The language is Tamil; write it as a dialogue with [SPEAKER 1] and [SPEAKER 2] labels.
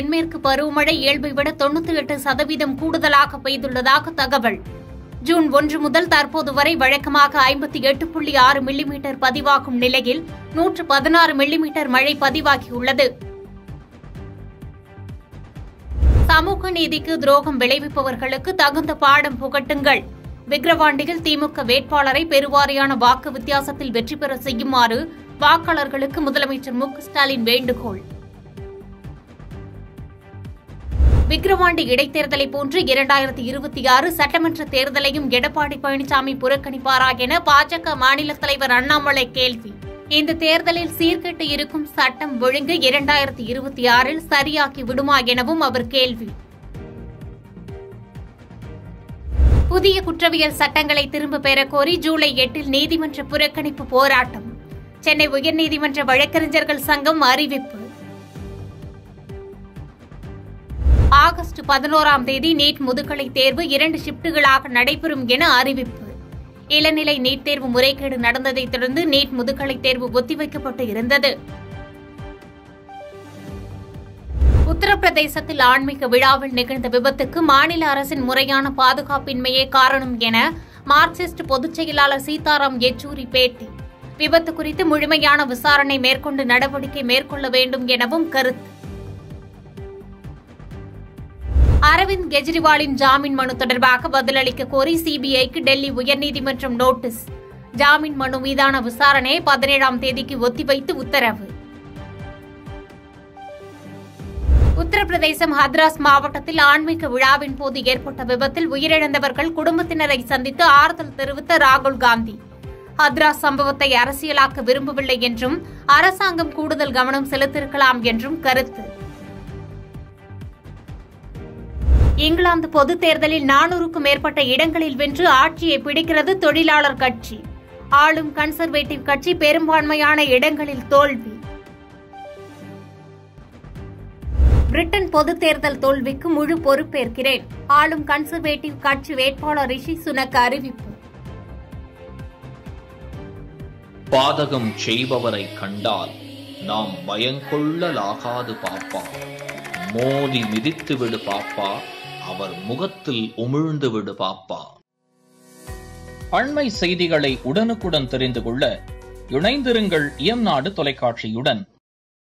[SPEAKER 1] தென்மேற்கு பருவமழை இயல்பை விட தொண்ணூத்தி எட்டு சதவீதம் கூடுதலாக பெய்துள்ளதாக தகவல் ஜூன் ஒன்று முதல் தற்போது வரை வழக்கமாக ஐம்பத்தி எட்டு புள்ளி ஆறு மில்லிமீட்டர் பதிவாகும் நிலையில் நூற்று பதினாறு மில்லிமீட்டர் மழை பதிவாகியுள்ளது சமூக நீதிக்கு துரோகம் விளைவிப்பவர்களுக்கு தகுந்த பாடம் புகட்டுங்கள் விக்கிரவாண்டியில் திமுக வேட்பாளரை பெருவாரியான வாக்கு வித்தியாசத்தில் வெற்றி பெற செய்யுமாறு வாக்காளர்களுக்கு முதலமைச்சர் மு க ஸ்டாலின் வேண்டுகோள் விக்கிரவாண்டி இடைத்தேர்தலை போன்று இரண்டாயிரத்தி இருபத்தி ஆறு சட்டமன்ற தேர்தலையும் எடப்பாடி பழனிசாமி புறக்கணிப்பாரா என பாஜக மாநில தலைவர் அண்ணாமலை கேள்வி இந்த தேர்தலில் சீர்கெட்டு இருக்கும் சட்டம் ஒழுங்கு இரண்டாயிரத்தி இருபத்தி ஆறில் சரியாக்கி விடுமா எனவும் அவர் கேள்வி புதிய குற்றவியல் சட்டங்களை திரும்ப பெறக் கோரி ஜூலை எட்டில் நீதிமன்ற புறக்கணிப்பு போராட்டம் சென்னை உயர்நீதிமன்ற வழக்கறிஞர்கள் சங்கம் அறிவிப்பு ஆகஸ்ட் பதினோராம் தேதி நீட் முதுகலை தேர்வு இரண்டு ஷிப்டுகளாக நடைபெறும் என அறிவிப்பு இளநிலை நீட் தேர்வு முறைகேடு நடந்ததைத் தொடர்ந்து நீட் முதுகலை தேர்வு ஒத்திவைக்கப்பட்டு இருந்தது உத்தரப்பிரதேசத்தில் ஆன்மீக விழாவில் நிகழ்ந்த விபத்துக்கு மாநில அரசின் முறையான பாதுகாப்பின்மையே காரணம் என மார்க்சிஸ்ட் பொதுச் செயலாளர் சீதாராம் யெச்சூரி பேட்டி விபத்து குறித்து முழுமையான விசாரணை மேற்கொண்டு நடவடிக்கை மேற்கொள்ள வேண்டும் எனவும் கருத்து அரவிந்த் கெஜ்ரிவாலின் ஜாமீன் மனு தொடர்பாக பதிலளிக்க கோரி சிபிஐக்கு டெல்லி உயர்நீதிமன்றம் நோட்டீஸ் ஜாமீன் மனு மீதான விசாரணையை பதினேழாம் தேதிக்கு ஒத்திவைத்து உத்தரவு உத்தரப்பிரதேசம் ஹத்ராஸ் மாவட்டத்தில் ஆன்மீக விழாவின் போது ஏற்பட்ட விபத்தில் உயிரிழந்தவர்கள் குடும்பத்தினரை சந்தித்து ஆறுதல் தெரிவித்த ராகுல் காந்தி ஹத்ராஸ் சம்பவத்தை அரசியலாக்க விரும்பவில்லை என்றும் அரசாங்கம் கூடுதல் கவனம் செலுத்தியிருக்கலாம் என்றும் கருத்து இங்கிலாந்து பொதுத் தேர்தலில் நானூறுக்கும் மேற்பட்ட இடங்களில் வென்று ஆட்சியை பிடிக்கிறது தொழிலாளர் கட்சி ஆளும் கன்சர்வேட்டிவ் கட்சி பெரும்பான்மையான இடங்களில் தோல்வி பிரிட்டன் பொதுத் தேர்தல் தோல்விக்கு முழு பொறுப்பேற்கிறேன் ஆளும் கன்சர்வேட்டிவ் கட்சி வேட்பாளர் ரிஷி சுனக் அறிவிப்பு
[SPEAKER 2] பாதகம் செய்பவரை கண்டால் நாம் பயங்கொள்ளலாகாது பாப்பா மோதி மிதித்து விடு பாப்பா அவர் முகத்தில் உமிழ்ந்து விடு பாப்பா அண்மை செய்திகளை உடனுக்குடன் தெரிந்து கொள்ள இணைந்திருங்கள் இயம்நாடு தொலைக்காட்சியுடன்